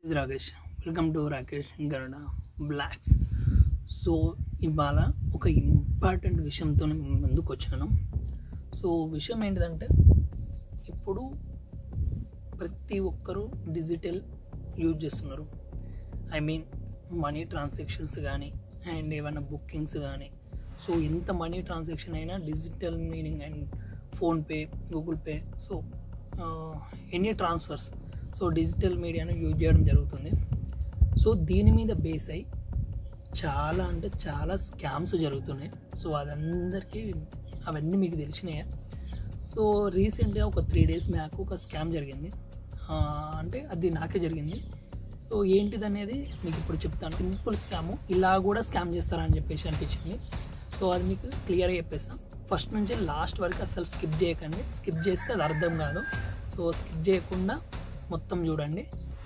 ఇది Rakesh welcome to Rakesh Garuda vlogs so ఇవాళ ఒక ఇంపార్టెంట్ విషయంతో నేను ముందుకు వచ్చాను సో విషయం ఏంటిదంటే ఇప్పుడు ప్రతి ఒక్కరూ డిజిటల్ యూజ్ చేస్తున్నారు ఐ మీన్ మనీ ట్రాన్సాక్షన్స్ కానీ అండ్ ఏమైనా బుకింగ్స్ కానీ సో ఎంత మనీ ట్రాన్సాక్షన్ అయినా digital meaning and PhonePe Google Pay so any transfers so digital మీడియాను యూజ్ చేయడం జరుగుతుంది సో దీని మీద బేస్ అయి చాలా అంటే చాలా స్కామ్స్ జరుగుతున్నాయి సో అదందరికీ అవన్నీ మీకు తెలిసినాయే సో రీసెంట్గా ఒక త్రీ డేస్ బ్యాక్ ఒక స్కామ్ జరిగింది ఆ, అంటే అది నాకే జరిగింది సో ఏంటిది అనేది మీకు ఇప్పుడు చెప్తాను సింపుల్ స్కాము ఇలా కూడా స్కామ్ చేస్తారని చెప్పేసి అనిపించింది సో అది మీకు క్లియర్గా చెప్పేస్తాను ఫస్ట్ నుంచి లాస్ట్ వరకు అసలు స్కిప్ చేయకండి స్కిప్ చేస్తే అది అర్థం కాదు సో స్కిప్ చేయకుండా మొత్తం చూడండి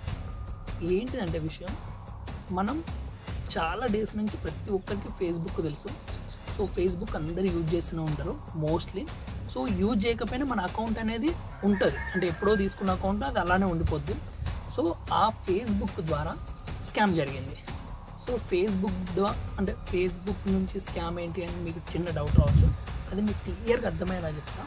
ఏంటిదంటే విషయం మనం చాలా డేస్ నుంచి ప్రతి ఒక్కరికి ఫేస్బుక్ తెలుసు సో ఫేస్బుక్ అందరు యూజ్ చేస్తూనే ఉంటారు మోస్ట్లీ సో యూజ్ చేయకపోయినా మన అకౌంట్ అనేది ఉంటుంది అంటే ఎప్పుడో తీసుకున్న అకౌంట్ అది అలానే ఉండిపోద్ది సో ఆ ఫేస్బుక్ ద్వారా స్కామ్ జరిగింది సో ఫేస్బుక్ ద్వారా అంటే ఫేస్బుక్ నుంచి స్కామ్ ఏంటి అని మీకు చిన్న డౌట్ రావచ్చు అది మీకు క్లియర్గా అర్థమయ్యేలా చెప్తా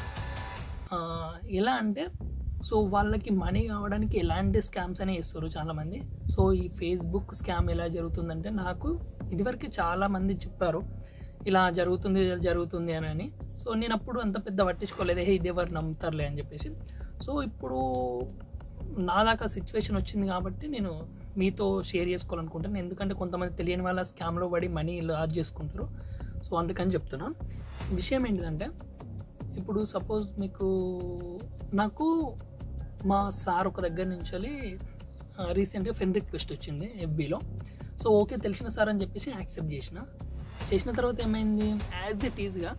ఆ, ఎలా అంటే సో వాళ్ళకి మనీ కావడానికి ఎలాంటి స్కామ్స్ అనే చేస్తారు చాలామంది సో ఈ ఫేస్బుక్ స్కామ్ ఎలా జరుగుతుందంటే నాకు ఇదివరకు చాలామంది చెప్పారు ఇలా జరుగుతుంది ఇలా జరుగుతుంది అని అని సో నేను అప్పుడు అంత పెద్ద పట్టించుకోలేదు హే ఇది ఎవరు నమ్ముతారులే అని చెప్పేసి సో ఇప్పుడు నా దాకా సిచ్యువేషన్ వచ్చింది కాబట్టి నేను మీతో షేర్ చేసుకోవాలనుకుంటాను ఎందుకంటే కొంతమంది తెలియని వాళ్ళ స్కామ్లో పడి మనీ లాజ్ చేసుకుంటారు సో అందుకని చెప్తున్నా విషయం ఏంటిదంటే ఇప్పుడు సపోజ్ మీకు నాకు మా సార్ ఒక దగ్గర నుంచి రీసెంట్గా ఫ్రెండ్ రిక్వెస్ట్ వచ్చింది ఎఫ్బీలో సో ఓకే తెలిసిన సార్ అని చెప్పేసి యాక్సెప్ట్ చేసిన చేసిన తర్వాత ఏమైంది యాజ్ ఇట్ ఈజ్గా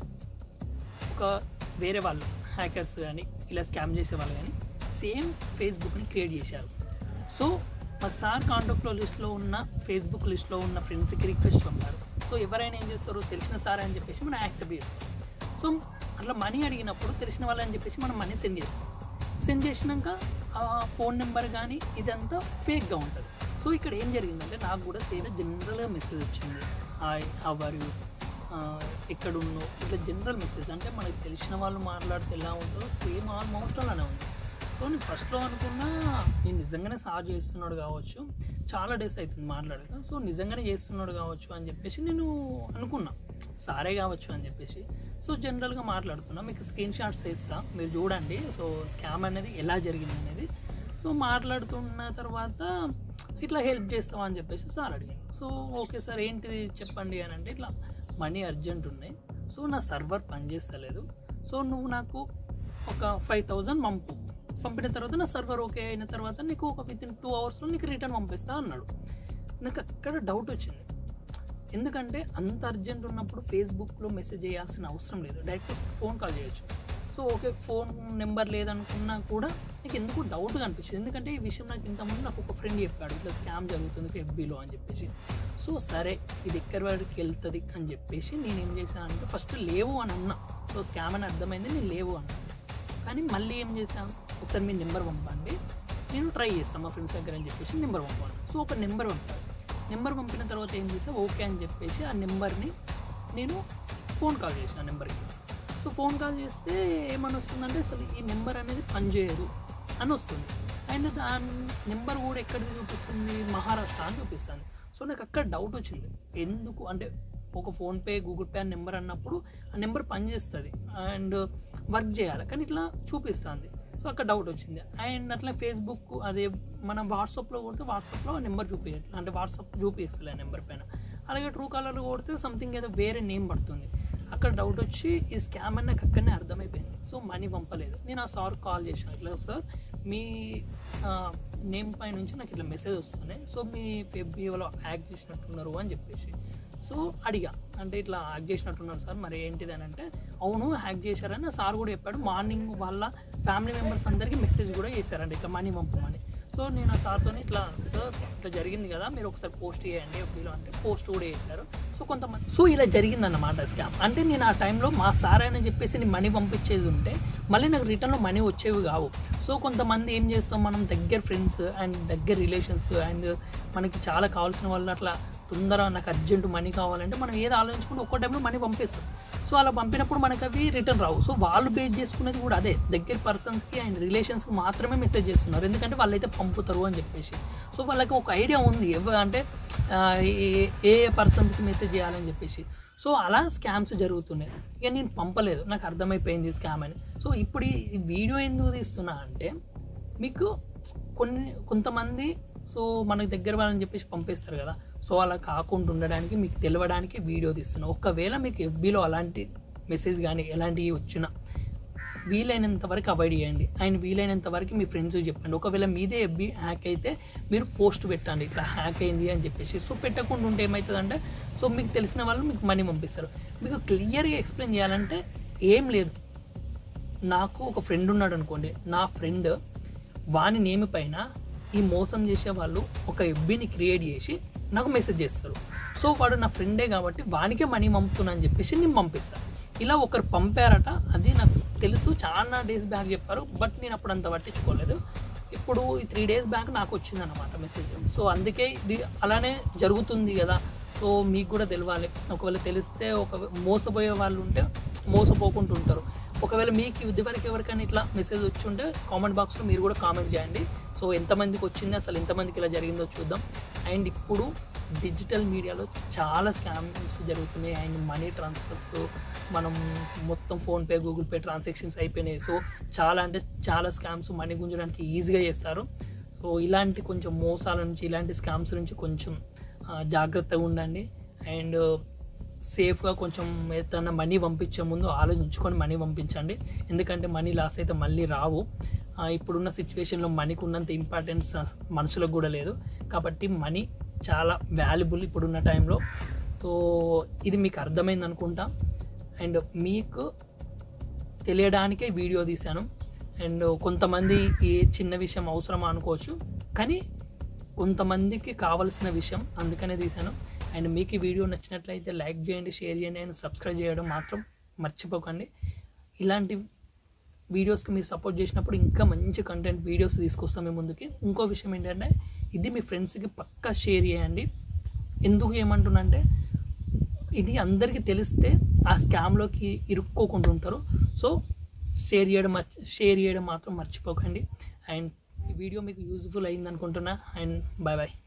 ఒక వేరే వాళ్ళు హ్యాకర్స్ కానీ ఇలా స్కామ్ చేసే వాళ్ళు కానీ సేమ్ ఫేస్బుక్ని క్రియేట్ చేశారు సో మా సార్ కాంటాక్ట్లో లిస్ట్లో ఉన్న ఫేస్బుక్ లిస్ట్లో ఉన్న ఫ్రెండ్స్కి రిక్వెస్ట్ పంపారు సో ఎవరైనా ఏం చేస్తారు తెలిసిన సార్ అని చెప్పేసి మనం యాక్సెప్ట్ చేస్తాం సో అట్లా మనీ అడిగినప్పుడు తెలిసిన వాళ్ళు అని చెప్పేసి మనం మనీ సెండ్ చేస్తాం సెండ్ చేసినాక ఆ ఫోన్ నెంబర్ కానీ ఇదంతా ఫేక్గా ఉంటుంది సో ఇక్కడ ఏం జరిగిందంటే నాకు కూడా సేమ్ జనరల్గా మెసేజ్ వచ్చింది హాయ్ హవర్ యూ ఎక్కడ ఉన్నావు ఇట్లా జనరల్ మెసేజ్ అంటే మనకి తెలిసిన వాళ్ళు మాట్లాడితే ఎలా ఉంటుందో సేమ్ ఆల్మోస్ట్ అలానే ఉంది సో నేను ఫస్ట్లో అనుకున్నా నేను నిజంగానే సార్ చేస్తున్నాడు కావచ్చు చాలా డేస్ అవుతుంది మాట్లాడక సో నిజంగానే చేస్తున్నాడు కావచ్చు అని చెప్పేసి నేను అనుకున్నా సారే కావచ్చు అని చెప్పేసి సో జనరల్గా మాట్లాడుతున్నా మీకు స్క్రీన్ షాట్స్ వేస్తా మీరు చూడండి సో స్కామ్ అనేది ఎలా జరిగింది అనేది సో మాట్లాడుతున్న తర్వాత ఇట్లా హెల్ప్ చేస్తావా అని చెప్పేసి సార్ అడిగాను సో ఓకే సార్ ఏంటిది చెప్పండి అని అంటే ఇట్లా మనీ అర్జెంట్ ఉన్నాయి సో నా సర్వర్ పనిచేస్తలేదు సో నువ్వు నాకు ఒక ఫైవ్ థౌజండ్ పంపు పంపిన తర్వాత నా సర్వర్ ఓకే అయిన తర్వాత నీకు ఒక విత్ ఇన్ టూ అవర్స్లో నీకు రిటర్న్ పంపిస్తా అన్నాడు నాకు అక్కడ డౌట్ వచ్చింది ఎందుకంటే అంత అర్జెంట్ ఉన్నప్పుడు ఫేస్బుక్లో మెసేజ్ చేయాల్సిన అవసరం లేదు డైరెక్ట్ ఫోన్ కాల్ చేయొచ్చు సో ఓకే ఫోన్ నెంబర్ లేదనుకున్నా కూడా నాకు ఎందుకు డౌట్గా అనిపించింది ఎందుకంటే ఈ విషయం నాకు ఇంతకుముందు నాకు ఒక ఫ్రెండ్ చెప్పాడు ఇట్లా స్కామ్ జరుగుతుంది ఎఫ్బీలో అని చెప్పేసి సో సరే ఇది ఎక్కడి వరకు వెళ్తుంది అని చెప్పేసి నేను ఏం చేశాను అంటే ఫస్ట్ లేవు అని అన్నా సో స్కామ్ అని అర్థమైంది నేను లేవు అన్నా కానీ మళ్ళీ ఏం చేశాను ఒకసారి మీ నెంబర్ పంపండి నేను ట్రై చేస్తాను మా ఫ్రెండ్స్ దగ్గర అని చెప్పేసి నెంబర్ పంపాను సో ఒక నెంబర్ పంపాను నెంబర్ పంపిన తర్వాత ఏం చేసా ఓకే అని చెప్పేసి ఆ నెంబర్ని నేను ఫోన్ కాల్ చేసిన ఆ నెంబర్కి సో ఫోన్ కాల్ చేస్తే ఏమని వస్తుందంటే అసలు ఈ నెంబర్ అనేది పనిచేయదు అని వస్తుంది అండ్ దాని నెంబర్ కూడా ఎక్కడిది చూపిస్తుంది మహారాష్ట్ర అని చూపిస్తుంది సో నాకు అక్కడ డౌట్ వచ్చింది ఎందుకు అంటే ఒక ఫోన్పే గూగుల్ పే నెంబర్ అన్నప్పుడు ఆ నెంబర్ పనిచేస్తుంది అండ్ వర్క్ చేయాలి కానీ ఇట్లా చూపిస్తుంది సో అక్కడ డౌట్ వచ్చింది అండ్ అట్లా ఫేస్బుక్ అదే మనం వాట్సాప్లో కొడితే వాట్సాప్లో నెంబర్ చూపించట్లేదు అంటే వాట్సాప్ చూపిస్తుంది ఆ నెంబర్ పైన అలాగే ట్రూ కాలర్లో కొడితే సంథింగ్ ఏదో వేరే నేమ్ పడుతుంది అక్కడ డౌట్ వచ్చి ఈ స్కామ్ అని నాకు అక్కడనే అర్థమైపోయింది సో మనీ పంపలేదు నేను ఆ సార్ కాల్ చేసిన ఇట్లా సార్ మీ నేమ్ పై నుంచి నాకు ఇట్లా మెసేజ్ వస్తున్నాయి సో మీ ఫెబ్రవరిలో యాక్ట్ చేసినట్టున్నారు అని చెప్పేసి సో అడిగా అంటే ఇట్లా హ్యాక్ చేసినట్టున్నారు సార్ మరి ఏంటిది అని అంటే అవును హ్యాక్ చేశారని సార్ కూడా చెప్పాడు మార్నింగ్ వాళ్ళ ఫ్యామిలీ మెంబర్స్ అందరికీ మెసేజ్ కూడా చేశారండి ఇట్లా మనీ పంపమని సో నేను ఆ సార్తో ఇట్లా సార్ ఇట్లా జరిగింది కదా మీరు ఒకసారి పోస్ట్ చేయండి ఎఫ్బీలో అంటే పోస్ట్ కూడా చేశారు సో కొంతమంది సో ఇలా జరిగిందన్నమాట స్కామ్ అంటే నేను ఆ టైంలో మా సార్ అని చెప్పేసి నేను మనీ పంపించేది ఉంటే మళ్ళీ నాకు రిటర్న్లో మనీ వచ్చేవి కావు సో కొంతమంది ఏం చేస్తాం మనం దగ్గర ఫ్రెండ్స్ అండ్ దగ్గర రిలేషన్స్ అండ్ మనకి చాలా కావాల్సిన వాళ్ళు అట్లా తొందరగా నాకు అర్జెంట్ మనీ కావాలంటే మనం ఏది ఆలోచించుకుంటే ఒక్కో టైంలో మనీ పంపిస్తాం సో అలా పంపినప్పుడు మనకు అవి రిటర్న్ రావు సో వాళ్ళు బేస్ చేసుకునేది కూడా అదే దగ్గర పర్సన్స్కి అండ్ రిలేషన్స్కి మాత్రమే మెసేజ్ చేస్తున్నారు ఎందుకంటే వాళ్ళైతే పంపుతారు అని చెప్పేసి సో వాళ్ళకి ఒక ఐడియా ఉంది ఎవ అంటే ఆ, ఏ- ఏ పర్సన్స్కి మెసేజ్ చేయాలని చెప్పేసి సో అలా స్కామ్స్ జరుగుతున్నాయి ఇక నేను పంపలేదు నాకు అర్థమైపోయింది స్కామ్ అని సో ఇప్పుడు ఈ వీడియో ఎందుకు తీస్తున్నా అంటే మీకు కొన్ని కొంతమంది సో మనకి దగ్గర వాళ్ళని చెప్పేసి పంపిస్తారు కదా సో అలా కాకుండా ఉండడానికి మీకు తెలియడానికి వీడియో తీస్తున్నా ఒకవేళ మీకు ఎఫ్బీలో అలాంటి మెసేజ్ కానీ ఎలాంటివి వచ్చినా వీలైనంత వరకు అవాయిడ్ చేయండి అండ్ వీలైనంత వరకు మీ ఫ్రెండ్స్ చెప్పండి ఒకవేళ మీదే ఎఫ్బీ హ్యాక్ అయితే మీరు పోస్ట్ పెట్టండి ఇట్లా హ్యాక్ అయింది అని చెప్పేసి సో పెట్టకుండా ఉంటే ఏమవుతుందంటే సో మీకు తెలిసిన వాళ్ళు మీకు మనీ పంపిస్తారు మీకు క్లియర్గా ఎక్స్ప్లెయిన్ చేయాలంటే ఏం లేదు నాకు ఒక ఫ్రెండ్ ఉన్నాడు అనుకోండి నా ఫ్రెండ్ వాని నేమ్ పైన ఈ మోసం చేసే వాళ్ళు ఒక ఎఫ్బీని క్రియేట్ చేసి నాకు మెసేజ్ చేస్తారు సో వాడు నా ఫ్రెండే కాబట్టి వానికే మనీ పంపుతున్నా అని చెప్పేసి నేను పంపిస్తాను ఇలా ఒకరు పంపారట అది నాకు తెలుసు చాలా డేస్ బ్యాక్ చెప్పారు బట్ నేను అప్పుడు అంత పట్టించుకోలేదు ఇప్పుడు ఈ త్రీ డేస్ బ్యాక్ నాకు వచ్చింది అనమాట మెసేజ్ సో అందుకే ఇది అలానే జరుగుతుంది కదా సో మీకు కూడా తెలవాలి ఒకవేళ తెలిస్తే ఒక మోసపోయే వాళ్ళు ఉంటే మోసపోకుండా ఉంటారు ఒకవేళ మీకు ఇదివరకు ఎవరికైనా ఇట్లా మెసేజ్ వచ్చి ఉంటే కామెంట్ బాక్స్లో మీరు కూడా కామెంట్ చేయండి సో ఎంతమందికి వచ్చింది అసలు ఎంతమందికి ఇలా జరిగిందో చూద్దాం అండ్ ఇప్పుడు డిజిటల్ మీడియాలో చాలా స్కామ్స్ జరుగుతున్నాయి అండ్ మనీ ట్రాన్స్ఫర్స్తో మనం మొత్తం ఫోన్పే గూగుల్ పే ట్రాన్సాక్షన్స్ అయిపోయినాయి సో చాలా అంటే చాలా స్కామ్స్ మనీ గుంజడానికి ఈజీగా చేస్తారు సో ఇలాంటి కొంచెం మోసాల నుంచి ఇలాంటి స్కామ్స్ నుంచి కొంచెం ఆ, జాగ్రత్తగా ఉండండి అండ్ సేఫ్గా కొంచెం ఎత్తన్నా మనీ పంపించే ముందు ఆలోచించుకొని మనీ పంపించండి ఎందుకంటే మనీ లాస్ అయితే మళ్ళీ రావు ఆ, ఇప్పుడున్న సిచ్యువేషన్లో మనీకి ఉన్నంత ఇంపార్టెన్స్ మనుషులకు కూడా లేదు కాబట్టి మనీ చాలా వాల్యుబుల్ ఇప్పుడున్న టైంలో సో ఇది మీకు అర్థమైంది అనుకుంటా అండ్ మీకు తెలియడానికే వీడియో తీశాను అండ్ కొంతమంది ఏ చిన్న విషయం అవసరమా అనుకోవచ్చు కానీ కొంతమందికి కావలసిన విషయం అందుకనే తీశాను అండ్ మీకు ఈ వీడియో నచ్చినట్లయితే లైక్ చేయండి షేర్ చేయండి అండ్ సబ్స్క్రైబ్ చేయడం మాత్రం మర్చిపోకండి ఇలాంటి వీడియోస్కి మీరు సపోర్ట్ చేసినప్పుడు ఇంకా మంచి కంటెంట్ వీడియోస్ తీసుకొస్తాం మీ ముందుకి ఇంకో విషయం ఏంటంటే ఇది మీ ఫ్రెండ్స్కి పక్కా షేర్ చేయండి ఎందుకు ఏమంటున్నంటే ఇది అందరికీ తెలిస్తే ఆ స్కామ్లోకి ఇరుక్కోకుండా ఉంటారు సో షేర్ చేయడం మర్చి- షేర్ చేయడం మాత్రం మర్చిపోకండి అండ్ ఈ వీడియో మీకు యూజ్ఫుల్ అయింది అనుకుంటున్నా అండ్ బాయ్ బాయ్